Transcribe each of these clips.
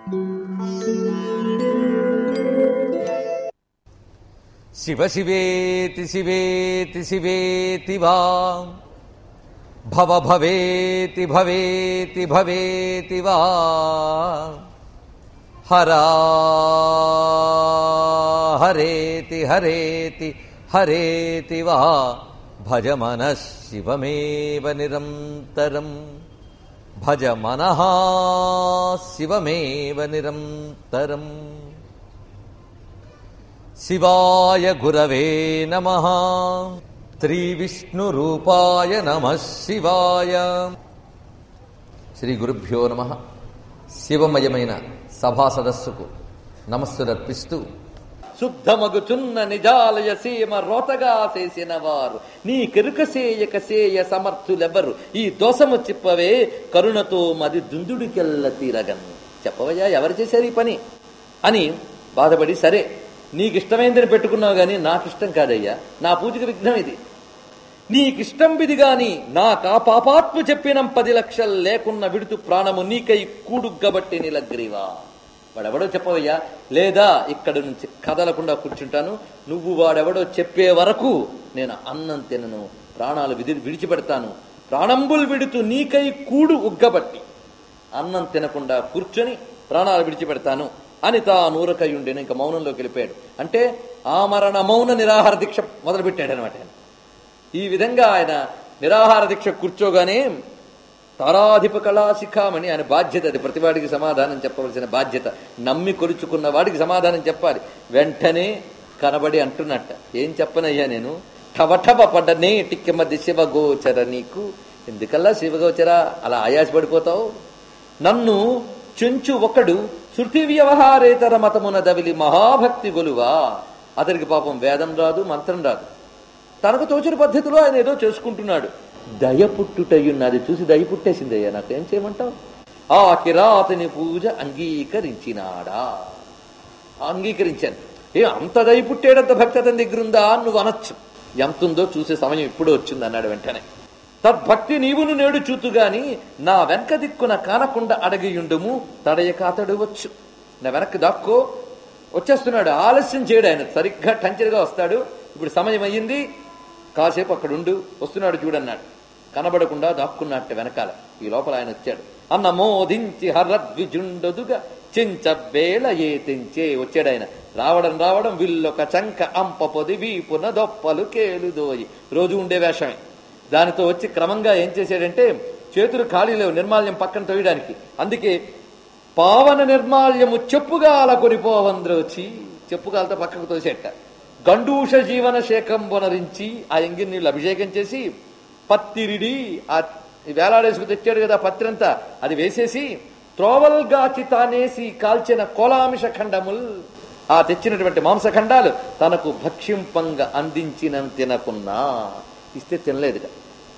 శివ శివేతి శివేతి శివేతి వా భవ భవేతి భవేతి భవేతి వా హరా హరేతి హరేతి హరేతి వా భజ మనః శివమేవ నిరంతరం భజ మనః శివమేవ నిరంతరం శివాయ గురవే నమ శ్రీవిష్ణురూపాయ నమ శివాయ శ్రీ గురుభ్యో నమ శివమయమైన సభా సదస్సుకు నమస్సులర్పిస్తూ శుద్ధమగుచున్న నిజాలయ సీమ రోతగా చేసిన వారు నీ కెరుక సేయక సేయ సమర్థులెవ్వరు ఈ దోషము చిప్పవే కరుణతో మది దుందుడికెల్ల తీరగన్ చెప్పవయ్యా ఎవరు చేశారు ఈ పని అని బాధపడి సరే నీకిష్టమైందని పెట్టుకున్నావు గాని నాకిష్టం కాదయ్యా నా పూజకి విఘ్నం ఇది నీకిష్టం విది గాని నాకా పాపాత్మ చెప్పినం పది లక్షలు లేకున్న విడుతు ప్రాణము నీకై కూడుగ్గబట్టి నిలగ్రీవా వాడెవడో చెప్పవయ్యా లేదా ఇక్కడ నుంచి కదలకుండా కూర్చుంటాను నువ్వు వాడెవడో చెప్పే వరకు నేను అన్నం తినను ప్రాణాలు విధి విడిచిపెడతాను ప్రాణంబుల్ విడుతు నీకై కూడు ఉగ్గబట్టి అన్నం తినకుండా కూర్చొని ప్రాణాలు విడిచిపెడతాను అని తా నూరకయుండెను ఇంకా మౌనంలోకి వెళ్ళిపోయాడు అంటే ఆమరణ మౌన నిరాహార దీక్ష మొదలుపెట్టాడు అనమాట ఆయన ఈ విధంగా ఆయన నిరాహార దీక్ష కూర్చోగానే తారాధిప కళాశిఖామణి ఆయన బాధ్యత అది ప్రతివాడికి సమాధానం చెప్పవలసిన బాధ్యత నమ్మి కొలుచుకున్న వాడికి సమాధానం చెప్పాలి వెంటనే కనబడి అంటున్నట్ట ఏం చెప్పనయ్యా నేను టవటవ పడ్డనే టిక్కెమది శివగోచర నీకు ఎందుకల్లా శివగోచర అలా ఆయాసపడిపోతావు నన్ను చెంచు ఒకడు శృతి వ్యవహారేతర మతమున దవిలి మహాభక్తి గొలువా అతనికి పాపం వేదం రాదు మంత్రం రాదు తనకు తోచిన పద్ధతిలో ఆయన ఏదో చేసుకుంటున్నాడు దయ పుట్టుటయ్యున్నది చూసి దయ పుట్టేసిందయ్యా నాకేం చేయమంటావు ఆ కిరాతని పూజ అంగీకరించినాడా అంగీకరించాను ఏ అంత దయ పుట్టేడంత భక్తి అతని దగ్గర ఉందా అని నువ్వు అనొచ్చు ఎంతుందో చూసే సమయం ఇప్పుడు వచ్చింది అన్నాడు వెంటనే తద్భక్తి నీవును నేడు చూతుగాని నా వెనక దిక్కున కానకుండా అడగియుండుము తడయక అతడు వచ్చు నా వెనక్కి దాక్కో వచ్చేస్తున్నాడు ఆలస్యం చేయడు ఆయన సరిగ్గా టంచరిగా వస్తాడు ఇప్పుడు సమయం అయ్యింది కాసేపు అక్కడ ఉండు వస్తున్నాడు చూడన్నాడు కనబడకుండా దాక్కున్నట్టు వెనకాల ఈ లోపల ఆయన వచ్చాడు అన్న మోదించి హరద్విజుండదుగా చించబేళ ఏ తెంచే వచ్చాడు ఆయన రావడం రావడం విల్లొక చంక అంప పొది వీపున దొప్పలు కేలుదోయి రోజు ఉండే వేషమే దానితో వచ్చి క్రమంగా ఏం చేశాడంటే చేతులు ఖాళీ లేవు నిర్మాల్యం పక్కన తోయడానికి అందుకే పావన నిర్మాల్యము చెప్పుగా అలా కొనిపోవంద్రోచి చెప్పుగాలతో పక్కకు తోసేట గండూష జీవన శేఖం వనరించి ఆ ఎంగిరి నీళ్ళు అభిషేకం చేసి పత్తిరిడి ఆ వేలాడేసుకు తెచ్చాడు కదా పత్రంతా అది వేసేసి త్రోవల్గాచి తానేసి కాల్చిన కోలామిష ఖండముల్ ఆ తెచ్చినటువంటి మాంసఖండాలు తనకు భక్ష్యంపంగా అందించిన తినకున్నా ఇస్తే తినలేదుగా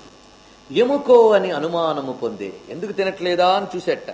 ఎముకో అని అనుమానము పొందే ఎందుకు తినట్లేదా అని చూసేట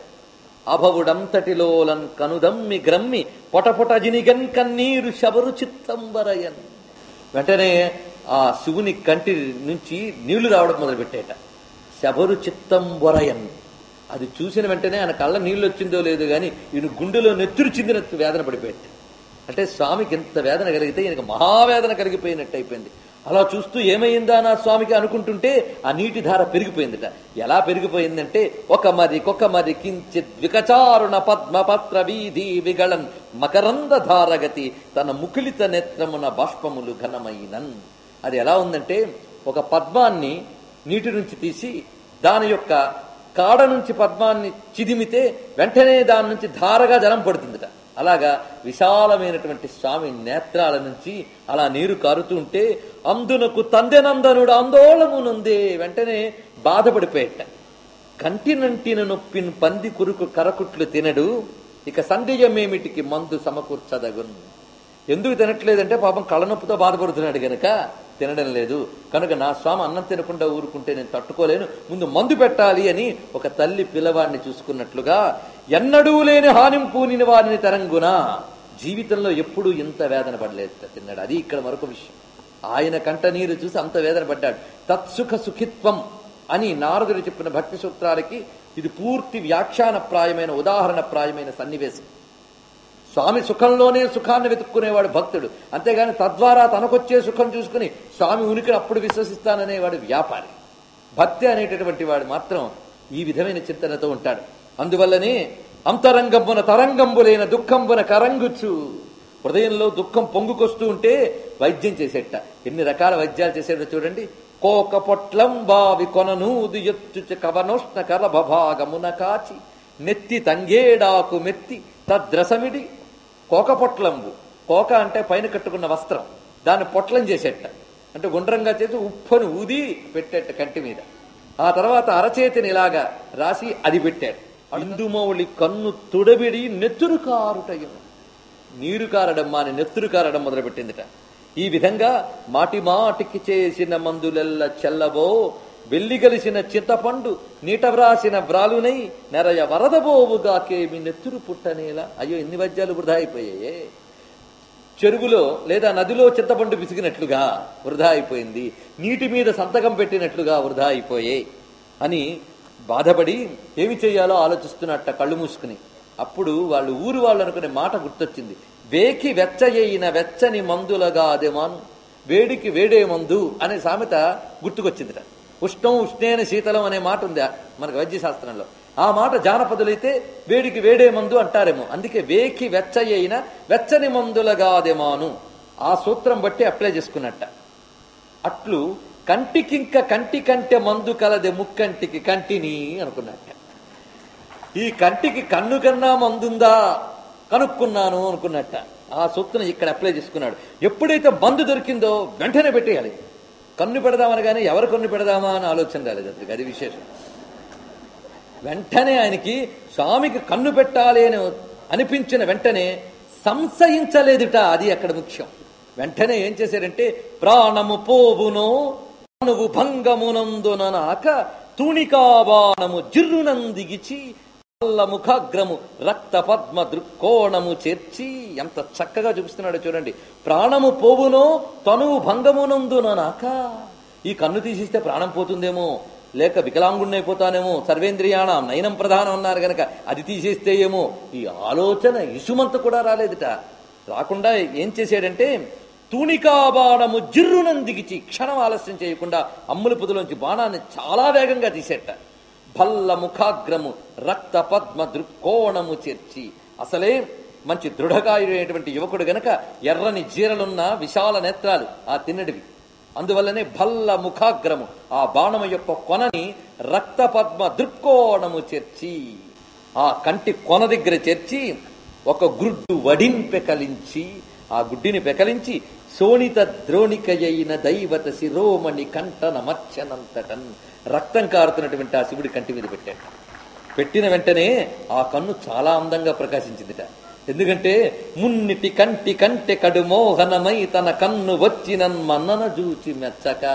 అభవుడంతటిలోలన్ కనుదమ్మి గ్రమ్మి పొటపొట జినిగన్ కన్నీరు శబరు చిత్తంబరయన్ వెంటనే ఆ శివుని కంటి నుంచి నీళ్లు రావడం మొదలుపెట్టేట శబరు చిత్తంబరయన్ అది చూసిన వెంటనే ఆయన కళ్ళ నీళ్ళు వచ్చిందో లేదో గాని ఈయన గుండెలో నెత్తురు చిందినట్టు వేదన పడిపోయాట అంటే స్వామికి ఎంత వేదన కలిగితే ఈయనకు మహావేదన కలిగిపోయినట్టు అయిపోయింది అలా చూస్తూ ఏమైందా నా స్వామికి అనుకుంటుంటే ఆ నీటి ధార పెరిగిపోయిందిట ఎలా పెరిగిపోయిందంటే ఒక మరి కొక మరి కించిత్ వికచారుణ పద్మపత్ర వీధి విగళన్ మకరంద ధారగతి తన ముకులిత నేత్రమున బాష్పములు ఘనమైనన్ అది ఎలా ఉందంటే ఒక పద్మాన్ని నీటి నుంచి తీసి దాని యొక్క కాడ నుంచి పద్మాన్ని చిదిమితే వెంటనే దాని నుంచి ధారగా జలం పడుతుందిట అలాగా విశాలమైనటువంటి స్వామి నేత్రాల నుంచి అలా నీరు కారుతూ ఉంటే అందునకు తందెనందనుడు ఆందోళమునుందే వెంటనే బాధపడిపోయేట కంటినంటిన నొప్పిన పంది కురుకు కరకుట్లు తినడు ఇక సందేహమేమిటికి మందు సమకూర్చదగును ఎందుకు తినట్లేదంటే పాపం కళ్ళనొప్పితో బాధపడుతున్నాడు గనక తినడం లేదు కనుక నా స్వామి అన్నం తినకుండా ఊరుకుంటే నేను తట్టుకోలేను ముందు మందు పెట్టాలి అని ఒక తల్లి పిల్లవాడిని చూసుకున్నట్లుగా ఎన్నడూ లేని హానిం పూనిన వారిని తరంగున జీవితంలో ఎప్పుడూ ఇంత వేదన పడలేదు తిన్నాడు అది ఇక్కడ మరొక విషయం ఆయన కంట నీరు చూసి అంత వేదన పడ్డాడు తత్సుఖ సుఖిత్వం అని నారదుడు చెప్పిన భక్తి సూత్రాలకి ఇది పూర్తి వ్యాఖ్యానప్రాయమైన ఉదాహరణప్రాయమైన సన్నివేశం స్వామి సుఖంలోనే సుఖాన్ని వెతుక్కునేవాడు భక్తుడు అంతేగాని తద్వారా తనకొచ్చే సుఖం చూసుకుని స్వామి ఉనికిని అప్పుడు విశ్వసిస్తాననేవాడు వ్యాపారి భక్తి అనేటటువంటి వాడు మాత్రం ఈ విధమైన చింతనతో ఉంటాడు అందువల్లనే అంతరంగంబున తరంగంబులైన దుఃఖంబున కరంగుచ్చు హృదయంలో దుఃఖం పొంగుకొస్తూ ఉంటే వైద్యం చేసేట ఎన్ని రకాల వైద్యాలు చేసేటో చూడండి కోక పొట్లం బావి కొననూది ఎత్తుచ కవనోష్ణ కరభాగమున కాచి నెత్తి తంగేడాకు మెత్తి తద్రసమిడి కోక పొట్లంబు కోక అంటే పైన కట్టుకున్న వస్త్రం దాన్ని పొట్లం చేసేట అంటే గుండ్రంగా చేసి ఉప్పని ఊది పెట్టేట కంటి మీద ఆ తర్వాత అరచేతిని ఇలాగా రాసి అది పెట్టాడు ఇందుమౌళి కన్ను తుడబిడి నెత్తురు కారుటయ్యను నీరు కారడం మాని నెత్తురు కారడం మొదలుపెట్టిందిట ఈ విధంగా మాటి మాటికి చేసిన మందులెల్ల చెల్లబో వెల్లిగలిసిన చింతపండు నీట వ్రాసిన వ్రాలునై నెరయ వరదబోవుగాకేమి నెత్తురు పుట్టనేలా అయ్యో ఎన్ని వద్యాలు వృధా అయిపోయాయే చెరువులో లేదా నదిలో చింతపండు పిసిగినట్లుగా వృధా అయిపోయింది నీటి మీద సంతకం పెట్టినట్లుగా వృధా అయిపోయే అని బాధపడి ఏమి చేయాలో ఆలోచిస్తున్నట్ట కళ్ళు మూసుకుని అప్పుడు వాళ్ళు ఊరు వాళ్ళు అనుకునే మాట గుర్తొచ్చింది వేకి వెచ్చయ్యిన వెచ్చని మందులగా అదేమాను వేడికి వేడే మందు అనే సామెత గుర్తుకొచ్చిందిట ఉష్ణం ఉష్ణేన శీతలం అనే మాట ఉంది మనకు వైద్య శాస్త్రంలో ఆ మాట జానపదులైతే వేడికి వేడే మందు అంటారేమో అందుకే వేకి వెచ్చయ్యిన వెచ్చని మందులగాదేమాను ఆ సూత్రం బట్టి అప్లై చేసుకున్నట్ట అట్లు కంటికింక కంటి కంటే మందు కలదే ముక్కంటికి కంటిని అనుకున్నట్ట ఈ కంటికి కన్ను కన్నా మందుందా కనుక్కున్నాను అనుకున్నట్ట ఆ సూత్రం ఇక్కడ అప్లై చేసుకున్నాడు ఎప్పుడైతే మందు దొరికిందో వెంటనే పెట్టేయాలి కన్ను పెడదామని కానీ ఎవరు కన్ను పెడదామా అని ఆలోచన రాలేదు అతనికి అది విశేషం వెంటనే ఆయనకి స్వామికి కన్ను పెట్టాలి అని అనిపించిన వెంటనే సంశయించలేదుట అది అక్కడ ముఖ్యం వెంటనే ఏం చేశారంటే ప్రాణము పోవునో నువ్వు భంగమునందుననాక తూణికాబాణము జిర్రునందిగిచి నల్ల ముఖాగ్రము రక్త పద్మ దృక్కోణము చేర్చి ఎంత చక్కగా చూపిస్తున్నాడో చూడండి ప్రాణము పోవునో తనువు భంగమునందుననాక ఈ కన్ను తీసిస్తే ప్రాణం పోతుందేమో లేక వికలాంగుణ్ణైపోతానేమో సర్వేంద్రియాణం నయనం ప్రధానం అన్నారు గనక అది తీసేస్తే ఏమో ఈ ఆలోచన ఇసుమంత కూడా రాలేదుట రాకుండా ఏం చేశాడంటే తూణికా బాణము జిర్రునందిగిచి క్షణం ఆలస్యం చేయకుండా అమ్ముల పొదులోంచి బాణాన్ని చాలా వేగంగా తీసేట భల్ల ముఖాగ్రము రక్త పద్మ దృక్కోణము చేర్చి అసలే మంచి దృఢకాయుడైనటువంటి యువకుడు గనక ఎర్రని జీరలున్న విశాల నేత్రాలు ఆ తిన్నడివి అందువల్లనే భల్ల ముఖాగ్రము ఆ బాణము యొక్క కొనని రక్త పద్మ దృక్కోణము చేర్చి ఆ కంటి కొన దగ్గర చేర్చి ఒక గుడ్డు వడిన్ పెకలించి ఆ గుడ్డిని పెకలించి శోణిత ద్రోణికయైన దైవత శిరోమణి కంటన మర్చనంతటన్ రక్తం కారుతున్నటువంటి ఆ శివుడి కంటి మీద పెట్టాడు పెట్టిన వెంటనే ఆ కన్ను చాలా అందంగా ప్రకాశించిందిట ఎందుకంటే మున్నిటి కంటి కంటె కడుమోహనమై తన కన్ను వచ్చినన్ మన్నన జూచి మెచ్చక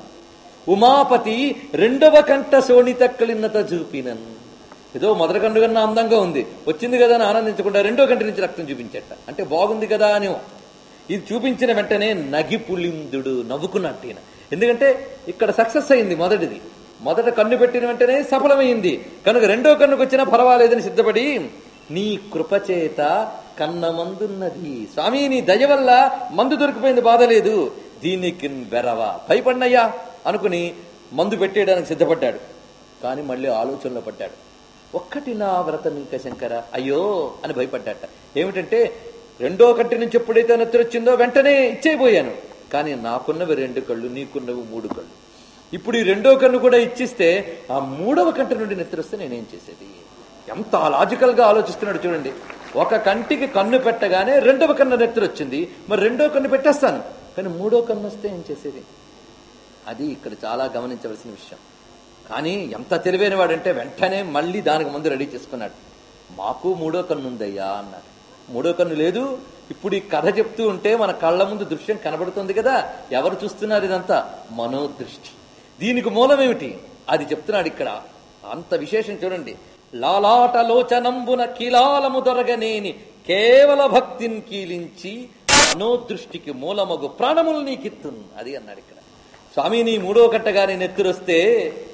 ఉమాపతి రెండవ కంట శోణితక్కలిన్నత చూపినన్ ఏదో మొదటి కండు కన్నా అందంగా ఉంది వచ్చింది కదా అని ఆనందించకుండా రెండో కంటి నుంచి రక్తం చూపించట అంటే బాగుంది కదా అని ఇది చూపించిన వెంటనే నగి పులిందుడు నవ్వుకున్నట్టు ఈయన ఎందుకంటే ఇక్కడ సక్సెస్ అయింది మొదటిది మొదట కన్ను పెట్టిన వెంటనే సఫలమైంది కనుక రెండో కన్నుకు వచ్చినా పర్వాలేదని సిద్ధపడి నీ కృపచేత కన్న మందున్నది స్వామి నీ దయ వల్ల మందు దొరికిపోయింది బాధ లేదు దీనికి వెరవా భయపడినయ్యా అనుకుని మందు పెట్టేయడానికి సిద్ధపడ్డాడు కానీ మళ్ళీ ఆలోచనలో పడ్డాడు ఒక్కటి నా వ్రతం ఇంకా శంకర అయ్యో అని భయపడ్డాట ఏమిటంటే రెండో కంటి నుంచి ఎప్పుడైతే నెత్తిరొచ్చిందో వెంటనే ఇచ్చేయబోయాను కానీ నాకున్నవి రెండు కళ్ళు నీకున్నవి మూడు కళ్ళు ఇప్పుడు ఈ రెండో కన్ను కూడా ఇచ్చిస్తే ఆ మూడవ కంటి నుండి నెత్తిరొస్తే నేనేం చేసేది ఎంత లాజికల్ గా ఆలోచిస్తున్నాడు చూడండి ఒక కంటికి కన్ను పెట్టగానే రెండవ కన్ను నెత్తిరొచ్చింది మరి రెండో కన్ను పెట్టేస్తాను కానీ మూడో కన్ను వస్తే ఏం చేసేది అది ఇక్కడ చాలా గమనించవలసిన విషయం కానీ ఎంత తెలివైన వాడంటే వెంటనే మళ్ళీ దానికి ముందు రెడీ చేసుకున్నాడు మాకు మూడో కన్ను ఉందయ్యా అన్నాడు మూడో కన్ను లేదు ఇప్పుడు ఈ కథ చెప్తూ ఉంటే మన కళ్ళ ముందు దృశ్యం కనబడుతుంది కదా ఎవరు చూస్తున్నారు ఇదంతా మనోదృష్టి దీనికి మూలమేమిటి అది చెప్తున్నాడు ఇక్కడ అంత విశేషం చూడండి లాలాటలోచనంబున కీలాలము దొరగనేని కేవల భక్తిని కీలించి మనోదృష్టికి మూలమగు ప్రాణములు నీకిత్తున్ అది అన్నాడు ఇక్కడ స్వామి నీ మూడో కట్టగానే నెత్తురొస్తే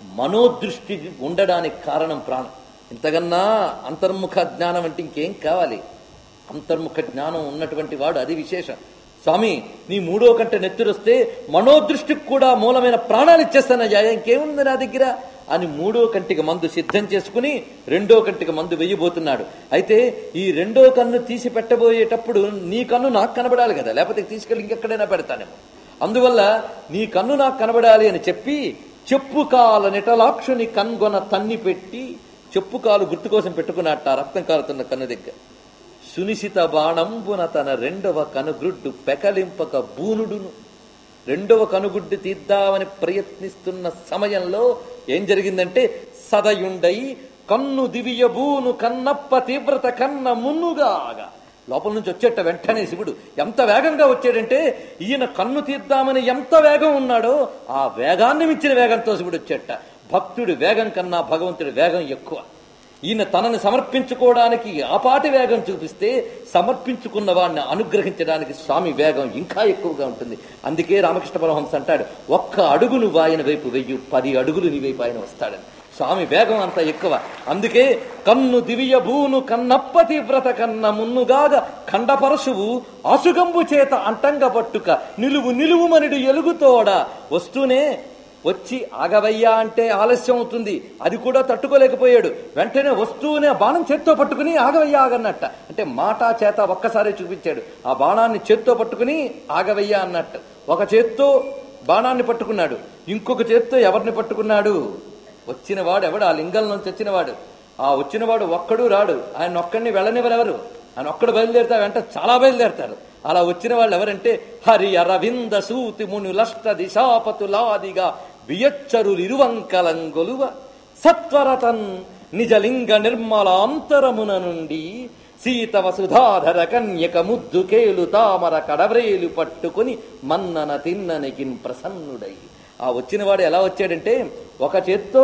మనోదృష్టి ఉండడానికి కారణం ప్రాణం ఇంతకన్నా అంతర్ముఖ జ్ఞానం అంటే ఇంకేం కావాలి అంతర్ముఖ జ్ఞానం ఉన్నటువంటి వాడు అది విశేషం స్వామి నీ మూడో కంట నెత్తురొస్తే మనోదృష్టికి కూడా మూలమైన ప్రాణాలు ఇచ్చేస్తానయ్యా ఇంకేముంది నా దగ్గర అని మూడో కంటికి మందు సిద్ధం చేసుకుని రెండో కంటికి మందు వెయ్యబోతున్నాడు అయితే ఈ రెండో కన్ను తీసి పెట్టబోయేటప్పుడు నీ కన్ను నాకు కనబడాలి కదా లేకపోతే తీసుకెళ్ళి ఇంకెక్కడైనా పెడతానేమో అందువల్ల నీ కన్ను నాకు కనబడాలి అని చెప్పి చెప్పు కాల నిటలాక్షుని కన్గొన తన్ని పెట్టి చెప్పు కాలు గుర్తు కోసం పెట్టుకున్నట్ట రక్తం కారుతున్న కన్ను దగ్గర సునిశిత బాణంబున తన రెండవ కనుగ్రుడ్డు పెకలింపక బూనుడును రెండవ కనుగుడ్డు తీద్దామని ప్రయత్నిస్తున్న సమయంలో ఏం జరిగిందంటే సదయుండై కన్ను దివియ బూను కన్నప్ప తీవ్రత కన్న మున్నుగాగా లోపల నుంచి వచ్చేట వెంటనే శివుడు ఎంత వేగంగా వచ్చాడంటే ఈయన కన్ను తీద్దామని ఎంత వేగం ఉన్నాడో ఆ వేగాన్ని మించిన వేగంతో శివుడు వచ్చేట భక్తుడి వేగం కన్నా భగవంతుడి వేగం ఎక్కువ ఈయన తనని సమర్పించుకోవడానికి ఆపాటి వేగం చూపిస్తే సమర్పించుకున్న వాడిని అనుగ్రహించడానికి స్వామి వేగం ఇంకా ఎక్కువగా ఉంటుంది అందుకే రామకృష్ణ పరమహంస అంటాడు ఒక్క అడుగు నువ్వు ఆయన వైపు వెయ్యి పది అడుగులు నీ వైపు ఆయన వస్తాడని స్వామి వేగం అంత ఎక్కువ అందుకే కన్ను దివియ భూను కన్నప్ప తీవ్రత కన్న మున్నుగాగా ఖండపరశువు ఆసుగంబు చేత అంటంగ పట్టుక నిలువు నిలువుమనిడు ఎలుగుతోడ వస్తూనే వచ్చి ఆగవయ్యా అంటే ఆలస్యం అవుతుంది అది కూడా తట్టుకోలేకపోయాడు వెంటనే వస్తూనే ఆ బాణం చేత్తో పట్టుకుని ఆగవయ్యా ఆగన్నట్ట అంటే మాట చేత ఒక్కసారి చూపించాడు ఆ బాణాన్ని చేత్తో పట్టుకుని ఆగవయ్యా అన్నట్టు ఒక చేత్తో బాణాన్ని పట్టుకున్నాడు ఇంకొక చేత్తో ఎవరిని పట్టుకున్నాడు వచ్చినవాడు ఎవడు ఆ లింగం నుంచి వచ్చినవాడు ఆ వచ్చినవాడు ఒక్కడు రాడు ఆయన ఒక్కడిని వెళ్ళనివ్వరెవరు ఆయన ఒక్కడు బయలుదేరుతా వెంట చాలా బయలుదేరతారు అలా వచ్చిన వాళ్ళు ఎవరంటే హరి అరవింద సూతి మునులష్ట దిశాపతులాదిగా వియచ్చరులు ఇరువంకలంగొలువ సత్వరతన్ నిజలింగ నిర్మలాంతరమున నుండి సీత వసుధాధర కన్యక ముద్దుకేలు తామర కడవ్రేలు పట్టుకుని మన్నన తిన్ననికిన్ ప్రసన్నుడై ఆ వచ్చినవాడు ఎలా వచ్చాడంటే ఒక చేత్తో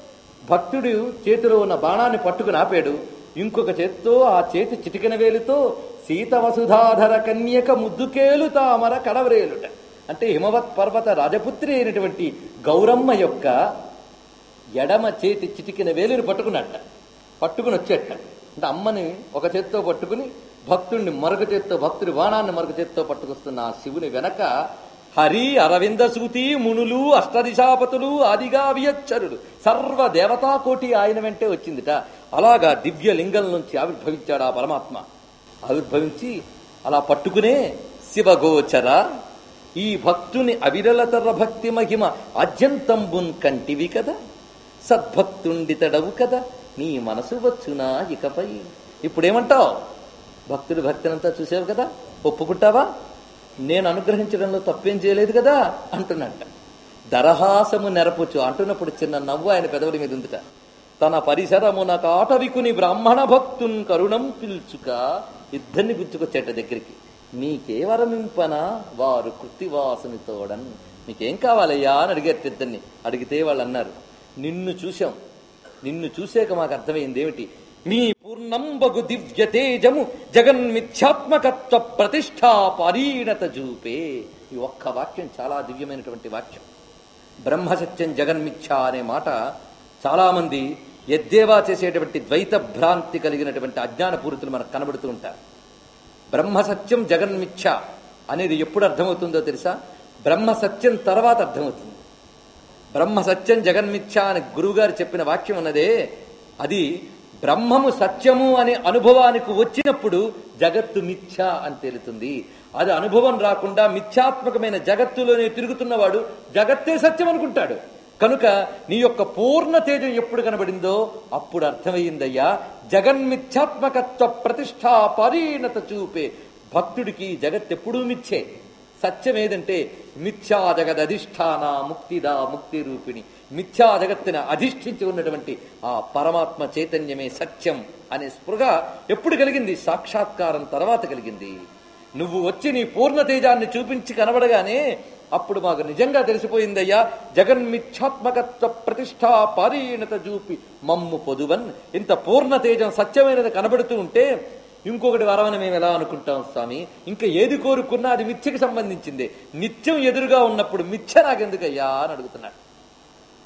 భక్తుడు చేతిలో ఉన్న బాణాన్ని పట్టుకుని ఆపాడు ఇంకొక చేత్తో ఆ చేతి చిటికెన వేలుతో సీత వసుధాధర కన్యక ముద్దుకేలు తామర కడవరేలుట అంటే హిమవత్ పర్వత రాజపుత్రి అయినటువంటి గౌరమ్మ యొక్క ఎడమ చేతి చిటికిన వేలుని పట్టుకున్నట్ట పట్టుకుని వచ్చేట అంటే అమ్మని ఒక చేత్తో పట్టుకుని భక్తుడిని మరొక చేత్తో భక్తుడి బాణాన్ని మరొక చేత్తో పట్టుకొస్తున్న ఆ శివుని వెనక హరి అరవింద సూతి మునులు అష్టదిశాపతులు ఆదిగా వియచ్చరుడు సర్వ దేవతాకోటి ఆయన వెంటే వచ్చిందిట అలాగా దివ్య లింగం నుంచి ఆవిర్భవించాడు ఆ పరమాత్మ ఆవిర్భవించి అలా పట్టుకునే శివగోచర ఈ భక్తుని అవిరలతర భక్తి మహిమ అత్యంతంబున్ కంటివి కదా సద్భక్తుండితడవు కదా నీ మనసు వచ్చునా ఇకపై ఇప్పుడేమంటావు భక్తుడి భక్తినంతా చూసావు కదా ఒప్పుకుంటావా నేను అనుగ్రహించడంలో తప్పేం చేయలేదు కదా అంటున్నట్ట దరహాసము నెరపొచ్చు అంటున్నప్పుడు చిన్న నవ్వు ఆయన పెదవుల మీద ఉందిట తన పరిసరమున కాటవికుని బ్రాహ్మణ భక్తున్ కరుణం పిలుచుక ఇద్దరిని పిలుచుకొచ్చేట దగ్గరికి నీకే వరమింపనా వారు కృతివాసుని తోడన్ నీకేం కావాలయ్యా అని అడిగారు ఇద్దరిని అడిగితే వాళ్ళు అన్నారు నిన్ను చూశాం నిన్ను చూసాక మాకు అర్థమైంది ఏమిటి మీ పూర్ణంబగు దివ్య తేజము జగన్మిథ్యాత్మకత్వ ప్రతిష్టా పరీణత జూపే ఈ ఒక్క వాక్యం చాలా దివ్యమైనటువంటి వాక్యం బ్రహ్మసత్యం జగన్మిథ్య అనే మాట చాలా మంది ఎద్దేవా చేసేటువంటి ద్వైత భ్రాంతి కలిగినటువంటి అజ్ఞాన పూరితులు మనకు కనబడుతూ ఉంటారు బ్రహ్మసత్యం జగన్మిథ్య అనేది ఎప్పుడు అర్థమవుతుందో తెలుసా బ్రహ్మసత్యం తర్వాత అర్థమవుతుంది బ్రహ్మ సత్యం జగన్మిథ్య అని గురువుగారు చెప్పిన వాక్యం ఉన్నదే అది బ్రహ్మము సత్యము అనే అనుభవానికి వచ్చినప్పుడు జగత్తు మిథ్య అని తేలుతుంది అది అనుభవం రాకుండా మిథ్యాత్మకమైన జగత్తులోనే తిరుగుతున్నవాడు జగత్తే సత్యం అనుకుంటాడు కనుక నీ యొక్క పూర్ణ తేజం ఎప్పుడు కనబడిందో అప్పుడు అర్థమయ్యిందయ్యా జగన్మిథ్యాత్మకత్వ ప్రతిష్టా పరిణత చూపే భక్తుడికి జగత్ ఎప్పుడూ మిథ్యే సత్యం ఏదంటే మిథ్యా జగద్ అధిష్టాన ముక్తిదా ముక్తి రూపిణి మిథ్యా జగత్తుని అధిష్ఠించి ఉన్నటువంటి ఆ పరమాత్మ చైతన్యమే సత్యం అనే స్పృహ ఎప్పుడు కలిగింది సాక్షాత్కారం తర్వాత కలిగింది నువ్వు వచ్చి నీ పూర్ణ తేజాన్ని చూపించి కనబడగానే అప్పుడు మాకు నిజంగా తెలిసిపోయిందయ్యా జగన్మిథ్యాత్మకత్వ ప్రతిష్టా పారీణత చూపి మమ్ము పొదువన్ ఇంత పూర్ణ తేజం సత్యమైనది కనబడుతూ ఉంటే ఇంకొకటి వరమని మేము ఎలా అనుకుంటాం స్వామి ఇంకా ఏది కోరుకున్నా అది మిథ్యకి సంబంధించింది నిత్యం ఎదురుగా ఉన్నప్పుడు మిథ్య నాకెందుకయ్యా అని అడుగుతున్నాడు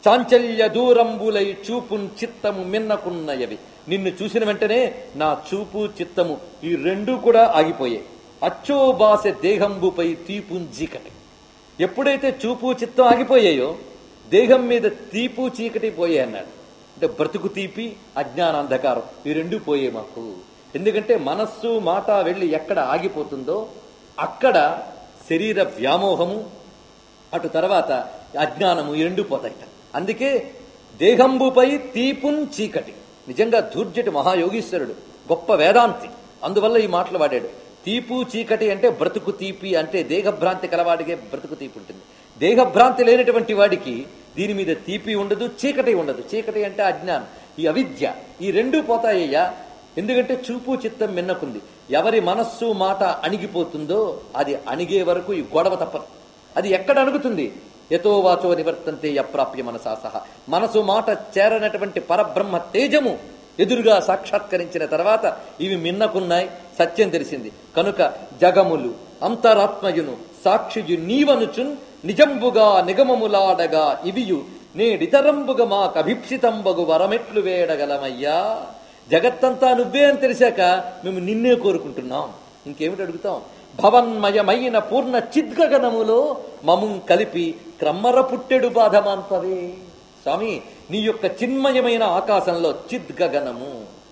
చాంచల్య దూరంబులై చూపున్ చిత్తము మిన్నకున్నయవి నిన్ను చూసిన వెంటనే నా చూపు చిత్తము ఈ రెండూ కూడా ఆగిపోయాయి అచ్చోబాస దేహంబుపై తీపుంజీకటి ఎప్పుడైతే చూపు చిత్తం ఆగిపోయాయో దేహం మీద తీపు చీకటి పోయాయి అన్నాడు అంటే బ్రతుకు తీపి అజ్ఞాన అంధకారం ఈ రెండు పోయే మాకు ఎందుకంటే మనస్సు మాట వెళ్ళి ఎక్కడ ఆగిపోతుందో అక్కడ శరీర వ్యామోహము అటు తర్వాత అజ్ఞానము ఈ రెండు పోతాయిట అందుకే దేహంబుపై తీపున్ చీకటి నిజంగా దూర్జటి మహాయోగీశ్వరుడు గొప్ప వేదాంతి అందువల్ల ఈ మాటలు వాడాడు తీపు చీకటి అంటే బ్రతుకు తీపి అంటే దేహభ్రాంతి కలవాడికే బ్రతుకు తీపి ఉంటుంది దేహభ్రాంతి లేనటువంటి వాడికి దీని మీద తీపి ఉండదు చీకటి ఉండదు చీకటి అంటే అజ్ఞానం ఈ అవిద్య ఈ రెండూ పోతాయ్యా ఎందుకంటే చూపు చిత్తం మిన్నకుంది ఎవరి మనస్సు మాట అణిగిపోతుందో అది అణిగే వరకు ఈ గొడవ తప్పదు అది ఎక్కడ అణుగుతుంది ఎతో వాచో నివర్తంతే అప్రాప్య మనసా సహా మనసు మాట చేరనటువంటి పరబ్రహ్మ తేజము ఎదురుగా సాక్షాత్కరించిన తర్వాత ఇవి మిన్నకున్నాయి సత్యం తెలిసింది కనుక జగములు అంతరాత్మయును సాక్షియు నీవనుచున్ నిజంబుగా నిగమములాడగా ఇవియు నేడితరంబుగా మాకు అభిప్సితంబగు వరమెట్లు వేయడగలమయ్యా జగత్తంతా నువ్వే అని తెలిసాక మేము నిన్నే కోరుకుంటున్నాం ఇంకేమిటి అడుగుతాం భవన్మయమైన పూర్ణ చిద్గగనములో మము కలిపి క్రమ్మర పుట్టెడు బాధమాంతవే స్వామి నీ యొక్క చిన్మయమైన ఆకాశంలో చిద్గగనము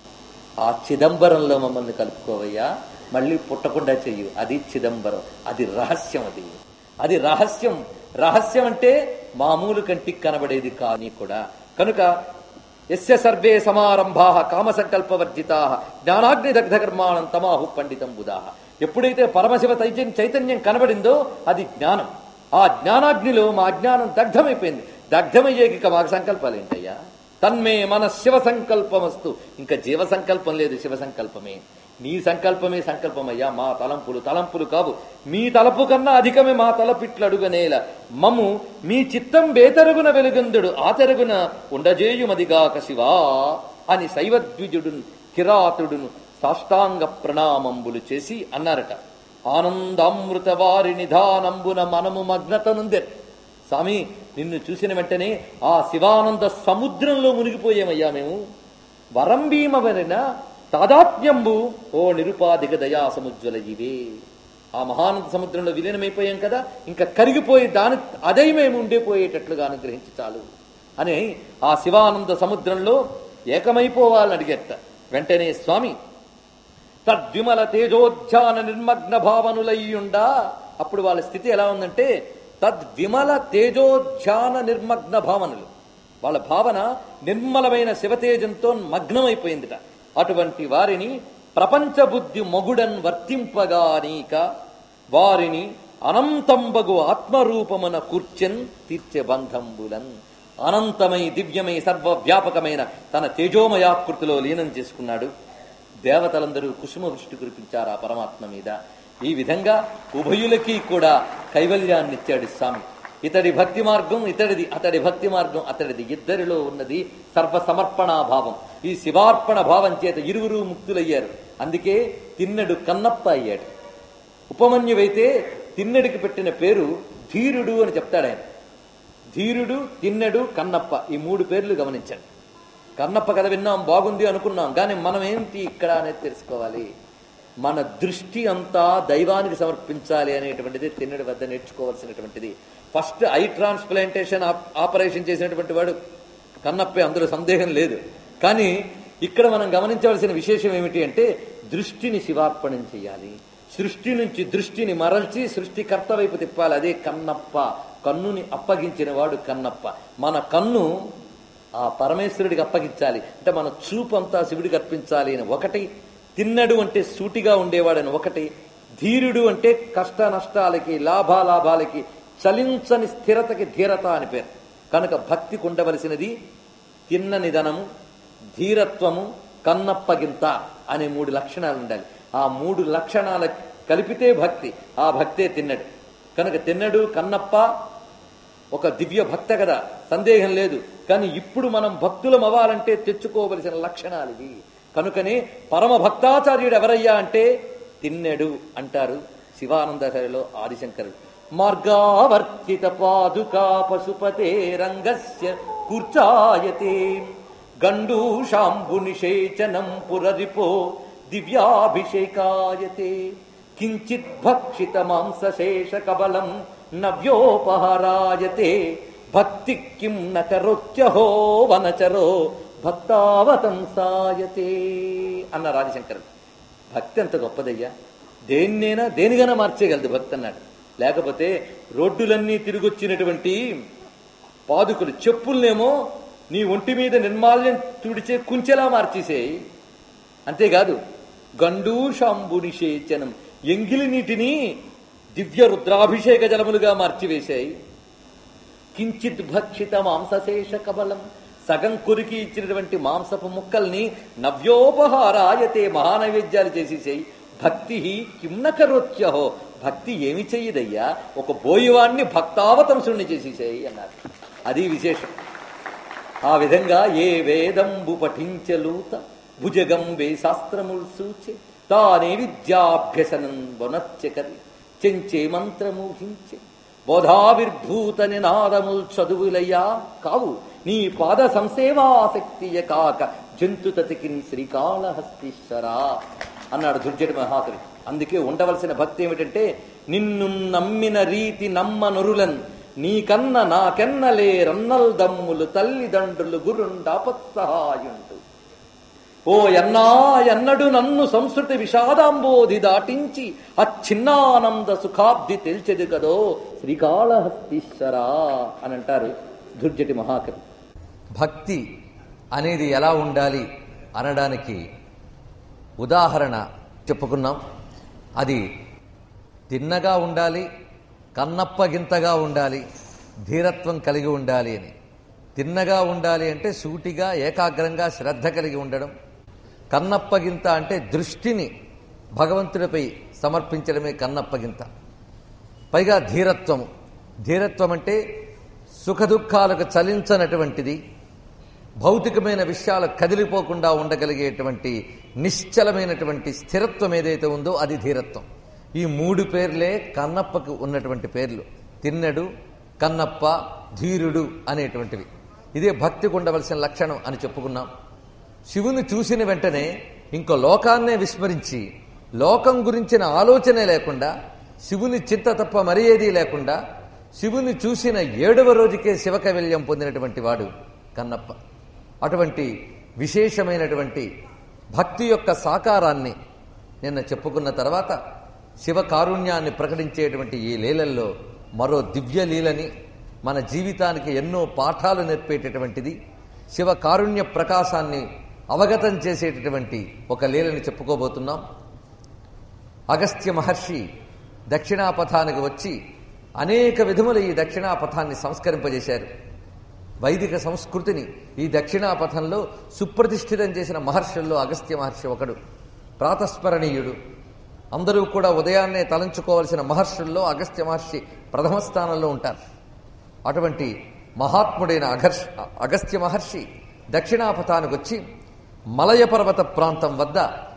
ఆ చిదంబరంలో మమ్మల్ని కలుపుకోవయ్యా మళ్ళీ పుట్టకుండా చెయ్యు అది చిదంబరం అది రహస్యం అది అది రహస్యం రహస్యం అంటే మామూలు కంటికి కనబడేది కానీ కూడా కనుక ఎస్య సర్వే సమారంభా కామ సంకల్పవర్జితా జ్ఞానాగ్ని దగ్ధ కర్మాణం తమాహు పండితం బుధాహ ఎప్పుడైతే పరమశివ చైతన్యం చైతన్యం కనబడిందో అది జ్ఞానం ఆ జ్ఞానాగ్నిలో మా అజ్ఞానం దగ్ధమైపోయింది దగ్ధమయ్యేకి ఇక మాకు సంకల్పాలు ఏంటయ్యా తన్మే మన శివ సంకల్పమస్తు ఇంకా జీవ సంకల్పం లేదు శివ సంకల్పమే నీ సంకల్పమే సంకల్పమయ్యా మా తలంపులు తలంపులు కావు మీ తలపు కన్నా అధికమే మా తలపిట్లు అడుగనేల మమ్ము మీ చిత్తం బేతరుగున వెలుగందుడు ఆతరుగున ఉండజేయుమదిగాక శివా అని శైవద్విజుడును కిరాతుడును సాష్టాంగ ప్రణామంబులు చేసి అన్నారట ఆనందామృత వారి నిధానంబున మనము మగ్నతనుందె స్వామి నిన్ను చూసిన వెంటనే ఆ శివానంద సముద్రంలో మునిగిపోయామయ్యా మేము వరంభీమవరిన తాదాత్మ్యంబు ఓ నిరుపాధిక దయా సముజ్వల ఇవే ఆ మహానంద సముద్రంలో విలీనమైపోయాం కదా ఇంకా కరిగిపోయి దాని అదై మేము ఉండిపోయేటట్లుగా అనుగ్రహించి చాలు అని ఆ శివానంద సముద్రంలో ఏకమైపోవాలని అడిగేట వెంటనే స్వామి తద్విమల తేజోధ్యాన నిర్మగ్న భావనులయ్యుండా అప్పుడు వాళ్ళ స్థితి ఎలా ఉందంటే తద్విమల తేజోధ్యాన నిర్మగ్న భావనలు వాళ్ళ భావన నిర్మలమైన శివతేజంతో మగ్నమైపోయిందిట అటువంటి వారిని ప్రపంచ బుద్ధి మొగుడన్ వర్తింపగా నీక వారిని అనంతంబగు ఆత్మరూపమున కూర్చెన్ తీర్చె బంధంబులన్ అనంతమై దివ్యమై సర్వవ్యాపకమైన తన తేజోమయాకృతిలో లీనం చేసుకున్నాడు దేవతలందరూ కుసుమ వృష్టి కురిపించారు ఆ పరమాత్మ మీద ఈ విధంగా ఉభయులకి కూడా కైవల్యాన్ని ఇచ్చాడు స్వామి ఇతడి భక్తి మార్గం ఇతడిది అతడి భక్తి మార్గం అతడిది ఇద్దరిలో ఉన్నది సర్వ సమర్పణా భావం ఈ శివార్పణ భావం చేత ఇరువురు ముక్తులయ్యారు అందుకే తిన్నడు కన్నప్ప అయ్యాడు ఉపమన్యువైతే తిన్నడికి పెట్టిన పేరు ధీరుడు అని చెప్తాడు ఆయన ధీరుడు తిన్నడు కన్నప్ప ఈ మూడు పేర్లు గమనించండి కన్నప్ప కథ విన్నాం బాగుంది అనుకున్నాం కానీ మనం ఏంటి ఇక్కడ అనేది తెలుసుకోవాలి మన దృష్టి అంతా దైవానికి సమర్పించాలి అనేటువంటిది తిన్నడి వద్ద నేర్చుకోవాల్సినటువంటిది ఫస్ట్ ఐ ట్రాన్స్ప్లాంటేషన్ ఆపరేషన్ చేసినటువంటి వాడు కన్నప్పే అందులో సందేహం లేదు కానీ ఇక్కడ మనం గమనించవలసిన విశేషం ఏమిటి అంటే దృష్టిని శివార్పణం చేయాలి సృష్టి నుంచి దృష్టిని మరల్చి సృష్టికర్త వైపు తిప్పాలి అదే కన్నప్ప కన్నుని అప్పగించిన వాడు కన్నప్ప మన కన్ను ఆ పరమేశ్వరుడికి అప్పగించాలి అంటే మన చూపు అంతా శివుడికి అర్పించాలి అని ఒకటి తిన్నడు అంటే సూటిగా ఉండేవాడని ఒకటి ధీరుడు అంటే కష్ట నష్టాలకి లాభాలాభాలకి చలించని స్థిరతకి ధీరత అని పేరు కనుక భక్తికి ఉండవలసినది తిన్న నిధనము ధీరత్వము కన్నప్పగింత అనే మూడు లక్షణాలు ఉండాలి ఆ మూడు లక్షణాల కలిపితే భక్తి ఆ భక్తే తిన్నడు కనుక తిన్నడు కన్నప్ప ఒక దివ్య భక్త కదా సందేహం లేదు కానీ ఇప్పుడు మనం భక్తులం అవ్వాలంటే తెచ్చుకోవలసిన లక్షణాలు ఇవి కనుకనే పరమ భక్తాచార్యుడు ఎవరయ్యా అంటే తిన్నెడు అంటారు శివానందహరిలో ఆదిశంకరుడు మార్గావర్తిత పాదుకా పశుపతే రంగస్య కూర్చాయతే గండూషాంబు నిషేచనం పురరిపో దివ్యాభిషేకాయతే కించిత్ భక్షిత మాంసశేష కబలం నవ్యోపహారాయతే భక్తి కిం నకరొచ్చహో వనచరో భక్తావతంసాయతే అన్న రాజశంకరుడు భక్తి అంత గొప్పదయ్యా దేన్నైనా దేనిగైనా మార్చేయగలదు భక్తి అన్నాడు లేకపోతే రోడ్డులన్నీ తిరిగొచ్చినటువంటి పాదుకులు చెప్పుల్నేమో నీ ఒంటి మీద నిర్మాల్యం తుడిచే కుంచెలా మార్చేసేయి అంతేకాదు గండూషాంబు నిషేచనం ఎంగిలి నీటిని దివ్య రుద్రాభిషేక జలములుగా మార్చివేశాయి కించిత్ భక్షిత మాంసశేష కబలం సగం కొరికి ఇచ్చినటువంటి మాంసపు ముక్కల్ని నవ్యోపహారాయతే మహానైవేద్యాలు చేసేసాయి భక్తి కిమ్నకరోత్యహో భక్తి ఏమి చెయ్యదయ్యా ఒక బోయివాణ్ణి భక్తావతంసుణ్ణి చేసేసాయి అన్నారు అది విశేషం ఆ విధంగా ఏ వేదంబు పఠించలూత భుజగం వే శాస్త్రముల్ సూచే తానే విద్యాభ్యసనం వనత్యకరి చెంచే మంత్రమూహించే బోధావిర్భూత నినాదముల్ చదువులయ్యా కావు నీ పాద సంసేవాసక్తియ కాక జంతుతతికిన్ శ్రీకాళహస్తీశ్వరా అన్నాడు దుర్జటి మహాతుడు అందుకే ఉండవలసిన భక్తి ఏమిటంటే నిన్ను నమ్మిన రీతి నమ్మనురులన్ నీకన్న నాకెన్నలే రన్నల్ దమ్ములు తల్లిదండ్రులు గురుండాపత్సహాయుండు ఓ ఎన్నా ఎన్నడు నన్ను సంస్కృతి విషాదాంబోధి దాటించి అచ్చిన్నానంద సుఖాబ్ది తెలిచెదు కదో శ్రీకాళహస్తీశ్వరా అని అంటారు దుర్జటి మహాకవి భక్తి అనేది ఎలా ఉండాలి అనడానికి ఉదాహరణ చెప్పుకున్నాం అది తిన్నగా ఉండాలి కన్నప్పగింతగా ఉండాలి ధీరత్వం కలిగి ఉండాలి అని తిన్నగా ఉండాలి అంటే సూటిగా ఏకాగ్రంగా శ్రద్ధ కలిగి ఉండడం కన్నప్పగింత అంటే దృష్టిని భగవంతుడిపై సమర్పించడమే కన్నప్పగింత పైగా ధీరత్వము ధీరత్వం అంటే సుఖదుఖాలకు చలించనటువంటిది భౌతికమైన విషయాలు కదిలిపోకుండా ఉండగలిగేటువంటి నిశ్చలమైనటువంటి స్థిరత్వం ఏదైతే ఉందో అది ధీరత్వం ఈ మూడు పేర్లే కన్నప్పకు ఉన్నటువంటి పేర్లు తిన్నడు కన్నప్ప ధీరుడు అనేటువంటివి ఇదే భక్తికి ఉండవలసిన లక్షణం అని చెప్పుకున్నాం శివుని చూసిన వెంటనే ఇంకో లోకాన్నే విస్మరించి లోకం గురించిన ఆలోచనే లేకుండా శివుని చింత తప్ప మరీ ఏదీ లేకుండా శివుని చూసిన ఏడవ రోజుకే శివకైవల్యం పొందినటువంటి వాడు కన్నప్ప అటువంటి విశేషమైనటువంటి భక్తి యొక్క సాకారాన్ని నిన్న చెప్పుకున్న తర్వాత శివ కారుణ్యాన్ని ప్రకటించేటువంటి ఈ లీలల్లో మరో దివ్య లీలని మన జీవితానికి ఎన్నో పాఠాలు నేర్పేటటువంటిది శివ కారుణ్య ప్రకాశాన్ని అవగతం చేసేటటువంటి ఒక లీలని చెప్పుకోబోతున్నాం అగస్త్య మహర్షి దక్షిణాపథానికి వచ్చి అనేక విధముల ఈ దక్షిణాపథాన్ని సంస్కరింపజేశారు వైదిక సంస్కృతిని ఈ దక్షిణాపథంలో సుప్రతిష్ఠితం చేసిన మహర్షుల్లో అగస్త్య మహర్షి ఒకడు ప్రాతస్మరణీయుడు అందరూ కూడా ఉదయాన్నే తలంచుకోవలసిన మహర్షుల్లో అగస్త్య మహర్షి ప్రథమ స్థానంలో ఉంటారు అటువంటి మహాత్ముడైన అగర్ష్ అగస్త్య మహర్షి దక్షిణాపథానికి వచ్చి మలయ పర్వత ప్రాంతం వద్ద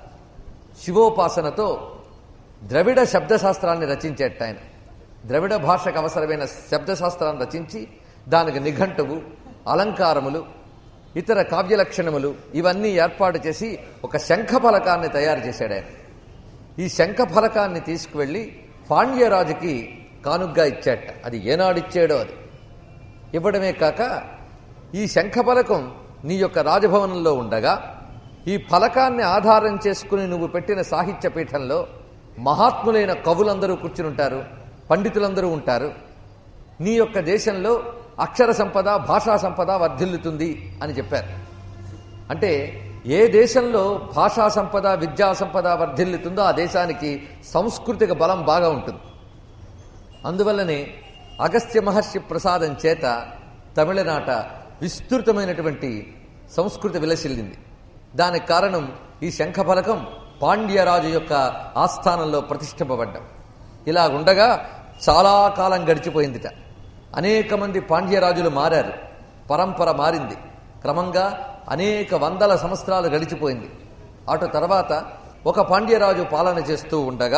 శివోపాసనతో ద్రవిడ శబ్దశాస్త్రాన్ని రచించేట ఆయన ద్రవిడ భాషకు అవసరమైన శబ్దశాస్త్రాన్ని రచించి దానికి నిఘంటువు అలంకారములు ఇతర కావ్యలక్షణములు ఇవన్నీ ఏర్పాటు చేసి ఒక శంఖ ఫలకాన్ని తయారు చేశాడు ఆయన ఈ శంఖ ఫలకాన్ని తీసుకువెళ్ళి పాండ్యరాజుకి కానుగ్గా ఇచ్చాట అది ఏనాడిచ్చాడో అది ఇవ్వడమే కాక ఈ శంఖ ఫలకం నీ యొక్క రాజభవనంలో ఉండగా ఈ ఫలకాన్ని ఆధారం చేసుకుని నువ్వు పెట్టిన సాహిత్య పీఠంలో మహాత్ములైన కవులందరూ కూర్చుని ఉంటారు పండితులందరూ ఉంటారు నీ యొక్క దేశంలో అక్షర సంపద భాషా సంపద వర్ధిల్లుతుంది అని చెప్పారు అంటే ఏ దేశంలో భాషా సంపద విద్యా సంపద వర్ధిల్లుతుందో ఆ దేశానికి సాంస్కృతిక బలం బాగా ఉంటుంది అందువల్లనే అగస్త్య మహర్షి ప్రసాదం చేత తమిళనాట విస్తృతమైనటువంటి సంస్కృతి విలసిల్లింది దానికి కారణం ఈ శంఖఫలకం పాండ్యరాజు యొక్క ఆస్థానంలో ప్రతిష్ఠింపబడ్డం ఇలా ఉండగా చాలా కాలం గడిచిపోయిందిట అనేక మంది పాండ్యరాజులు మారారు పరంపర మారింది క్రమంగా అనేక వందల సంవత్సరాలు గడిచిపోయింది అటు తర్వాత ఒక పాండ్యరాజు పాలన చేస్తూ ఉండగా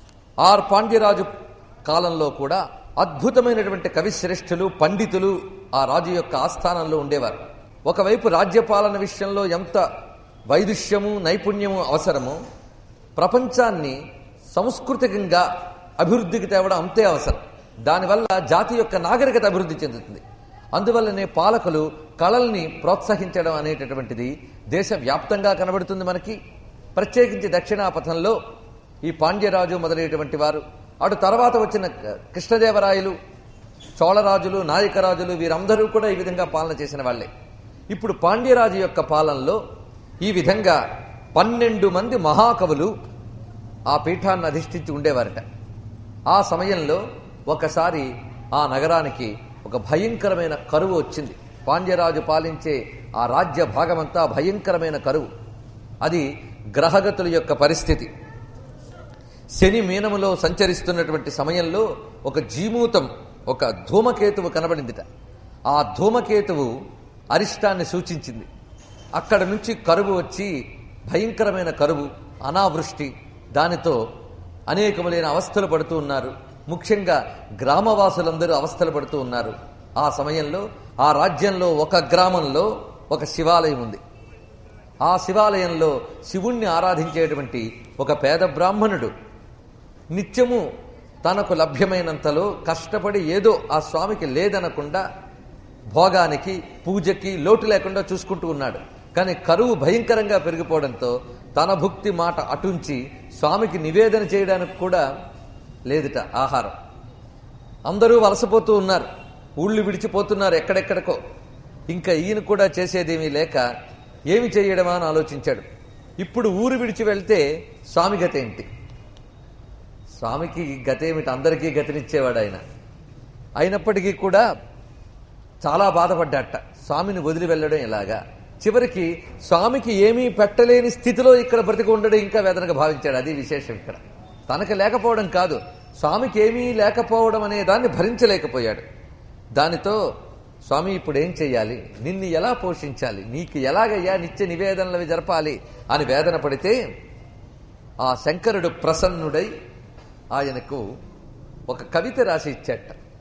ఆర్ పాండ్యరాజు కాలంలో కూడా అద్భుతమైనటువంటి కవిశ్రేష్ఠులు పండితులు ఆ రాజు యొక్క ఆస్థానంలో ఉండేవారు ఒకవైపు రాజ్యపాలన విషయంలో ఎంత వైదుష్యము నైపుణ్యము అవసరమో ప్రపంచాన్ని సంస్కృతికంగా అభివృద్ధికి తేవడం అంతే అవసరం దానివల్ల జాతి యొక్క నాగరికత అభివృద్ధి చెందుతుంది అందువల్లనే పాలకులు కళల్ని ప్రోత్సహించడం అనేటటువంటిది దేశవ్యాప్తంగా కనబడుతుంది మనకి ప్రత్యేకించి దక్షిణాపథంలో ఈ పాండ్యరాజు మొదలైనటువంటి వారు అటు తర్వాత వచ్చిన కృష్ణదేవరాయలు చోళరాజులు నాయకరాజులు వీరందరూ కూడా ఈ విధంగా పాలన చేసిన వాళ్ళే ఇప్పుడు పాండ్యరాజు యొక్క పాలనలో ఈ విధంగా పన్నెండు మంది మహాకవులు ఆ పీఠాన్ని అధిష్ఠించి ఉండేవారట ఆ సమయంలో ఒకసారి ఆ నగరానికి ఒక భయంకరమైన కరువు వచ్చింది పాండ్యరాజు పాలించే ఆ రాజ్య భాగమంతా భయంకరమైన కరువు అది గ్రహగతుల యొక్క పరిస్థితి శని మీనములో సంచరిస్తున్నటువంటి సమయంలో ఒక జీమూతం ఒక ధూమకేతువు కనబడిందిట ఆ ధూమకేతువు అరిష్టాన్ని సూచించింది అక్కడ నుంచి కరువు వచ్చి భయంకరమైన కరువు అనావృష్టి దానితో అనేకములైన అవస్థలు పడుతూ ఉన్నారు ముఖ్యంగా గ్రామవాసులందరూ అవస్థలు పడుతూ ఉన్నారు ఆ సమయంలో ఆ రాజ్యంలో ఒక గ్రామంలో ఒక శివాలయం ఉంది ఆ శివాలయంలో శివుణ్ణి ఆరాధించేటువంటి ఒక పేద బ్రాహ్మణుడు నిత్యము తనకు లభ్యమైనంతలో కష్టపడి ఏదో ఆ స్వామికి లేదనకుండా భోగానికి పూజకి లోటు లేకుండా చూసుకుంటూ ఉన్నాడు కానీ కరువు భయంకరంగా పెరిగిపోవడంతో తన భుక్తి మాట అటుంచి స్వామికి నివేదన చేయడానికి కూడా లేదుట ఆహారం అందరూ వలసపోతూ ఉన్నారు ఊళ్ళు విడిచిపోతున్నారు ఎక్కడెక్కడికో ఇంకా ఈయన కూడా చేసేదేమీ లేక ఏమి చేయడమా అని ఆలోచించాడు ఇప్పుడు ఊరు విడిచి వెళ్తే స్వామి గత ఏంటి స్వామికి గతేమిటి అందరికీ గతినిచ్చేవాడు ఆయన అయినప్పటికీ కూడా చాలా బాధపడ్డాట స్వామిని వదిలి వెళ్ళడం ఎలాగా చివరికి స్వామికి ఏమీ పెట్టలేని స్థితిలో ఇక్కడ బ్రతికి ఉండడం ఇంకా వేదనగా భావించాడు అది విశేషం ఇక్కడ తనకు లేకపోవడం కాదు స్వామికి ఏమీ లేకపోవడం అనే దాన్ని భరించలేకపోయాడు దానితో స్వామి ఇప్పుడు ఏం చెయ్యాలి నిన్ను ఎలా పోషించాలి నీకు ఎలాగయ్యా నిత్య నివేదనలు జరపాలి అని వేదన పడితే ఆ శంకరుడు ప్రసన్నుడై ఆయనకు ఒక కవిత రాసి ఇచ్చాట